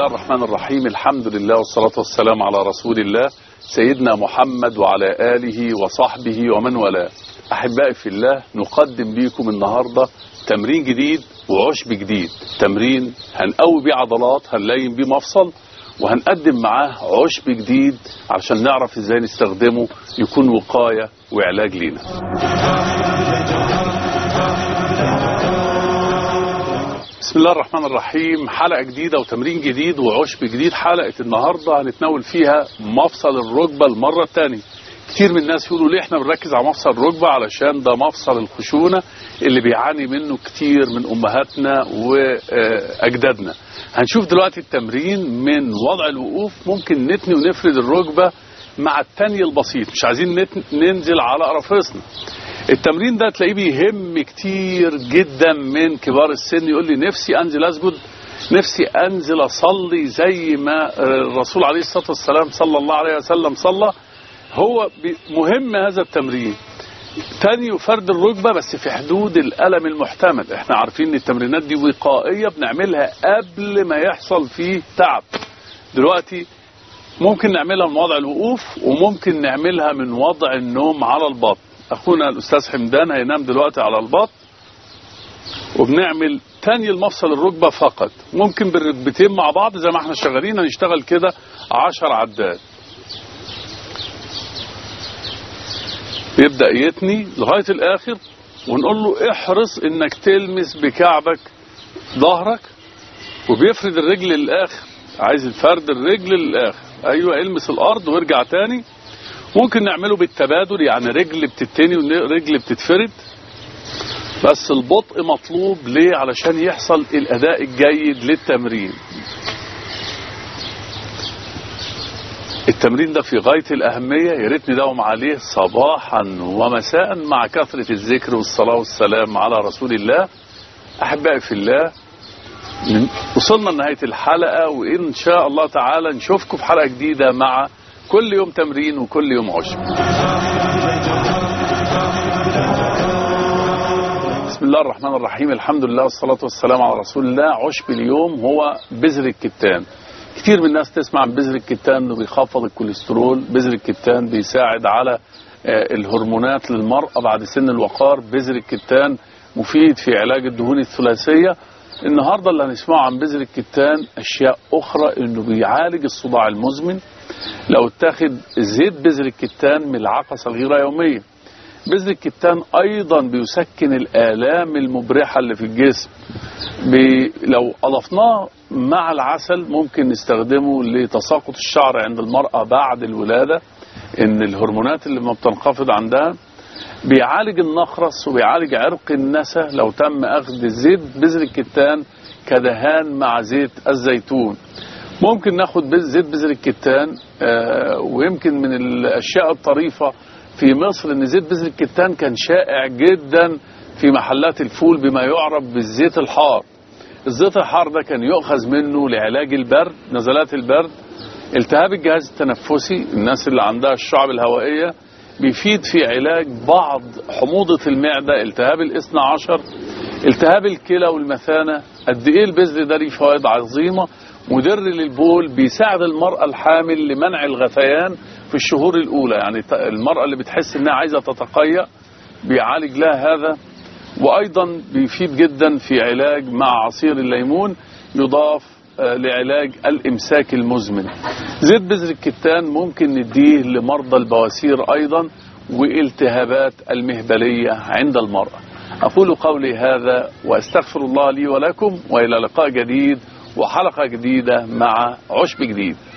الرحمن الرحيم الحمد لله والصلاة والسلام على رسول الله سيدنا محمد وعلى آله وصحبه ومن والاه أحبائي في الله نقدم لكم النهاردة تمرين جديد وعشب جديد تمرين هنقوي بيه عضلات هنلين بيه مفصل وهنقدم معاه عشب جديد علشان نعرف ازاي نستخدمه يكون وقاية وعلاج لينا بسم الله الرحمن الرحيم حلقة جديدة وتمرين جديد وعشب جديد حلقة النهاردة هنتناول فيها مفصل الركبة المرة الثانية كتير من الناس يقولوا ليه احنا بنركز على مفصل الركبة علشان ده مفصل الخشونة اللي بيعاني منه كتير من امهاتنا واجدادنا هنشوف دلوقتي التمرين من وضع الوقوف ممكن نتني ونفرد الركبة مع التاني البسيط مش عايزين ننزل على قرفصنا التمرين ده تلاقيه بيهم كتير جدا من كبار السن يقول لي نفسي انزل اسجد نفسي انزل اصلي زي ما الرسول عليه الصلاه والسلام صلى الله عليه وسلم صلى هو مهم هذا التمرين تاني وفرد الركبة بس في حدود الألم المحتمل احنا عارفين ان التمرينات دي وقائية بنعملها قبل ما يحصل فيه تعب دلوقتي ممكن نعملها من وضع الوقوف وممكن نعملها من وضع النوم على البطن اخونا الاستاذ حمدان هينام دلوقتي على البطن وبنعمل تاني المفصل الركبة فقط ممكن بالركبتين مع بعض زي ما احنا شغالين هنشتغل كده عشر عداد يبدأ يتني لغاية الآخر ونقول له احرص انك تلمس بكعبك ظهرك وبيفرد الرجل للآخر عايز الفرد الرجل للآخر ايوه المس الارض وارجع تاني ممكن نعمله بالتبادل يعني رجل بتتني ورجل بتتفرد بس البطء مطلوب ليه علشان يحصل الاداء الجيد للتمرين التمرين ده في غاية الأهمية يا ريت نداوم عليه صباحا ومساء مع كثرة الذكر والصلاة والسلام على رسول الله أحبائي في الله وصلنا لنهاية الحلقة وإن شاء الله تعالى نشوفكم في حلقة جديدة مع كل يوم تمرين وكل يوم عشب بسم الله الرحمن الرحيم الحمد لله والصلاة والسلام على رسول الله عشب اليوم هو بذر الكتان كتير من الناس تسمع عن بذر الكتان انه بيخفض الكوليسترول بذر الكتان بيساعد على الهرمونات للمرأة بعد سن الوقار بذر الكتان مفيد في علاج الدهون الثلاثية النهاردة اللي هنسمعه عن بذر الكتان أشياء أخرى انه بيعالج الصداع المزمن لو اتاخد زيت بذر الكتان ملعقة صغيرة يوميا بذر الكتان أيضا بيسكن الآلام المبرحة اللي في الجسم بي لو أضفناه مع العسل ممكن نستخدمه لتساقط الشعر عند المرأة بعد الولادة ان الهرمونات اللي ما بتنخفض عندها بيعالج النخرس وبيعالج عرق النسا لو تم اخذ زيت بذر الكتان كدهان مع زيت الزيتون ممكن ناخد زيت بذر الكتان آه ويمكن من الاشياء الطريفة في مصر ان زيت بذر الكتان كان شائع جدا في محلات الفول بما يعرف بالزيت الحار الزيت الحار ده كان يؤخذ منه لعلاج البرد نزلات البرد التهاب الجهاز التنفسي الناس اللي عندها الشعب الهوائية بيفيد في علاج بعض حموضة المعدة التهاب الاثنى عشر التهاب الكلى والمثانة قد ايه البذر ده ليه فوائد عظيمة مدر للبول بيساعد المرأة الحامل لمنع الغثيان في الشهور الأولى يعني المرأة اللي بتحس انها عايزة تتقيأ بيعالج لها هذا وأيضا بيفيد جدا في علاج مع عصير الليمون يضاف لعلاج الإمساك المزمن زيت بذر الكتان ممكن نديه لمرضى البواسير أيضا والتهابات المهبلية عند المرأة أقول قولي هذا وأستغفر الله لي ولكم وإلى لقاء جديد وحلقة جديدة مع عشب جديد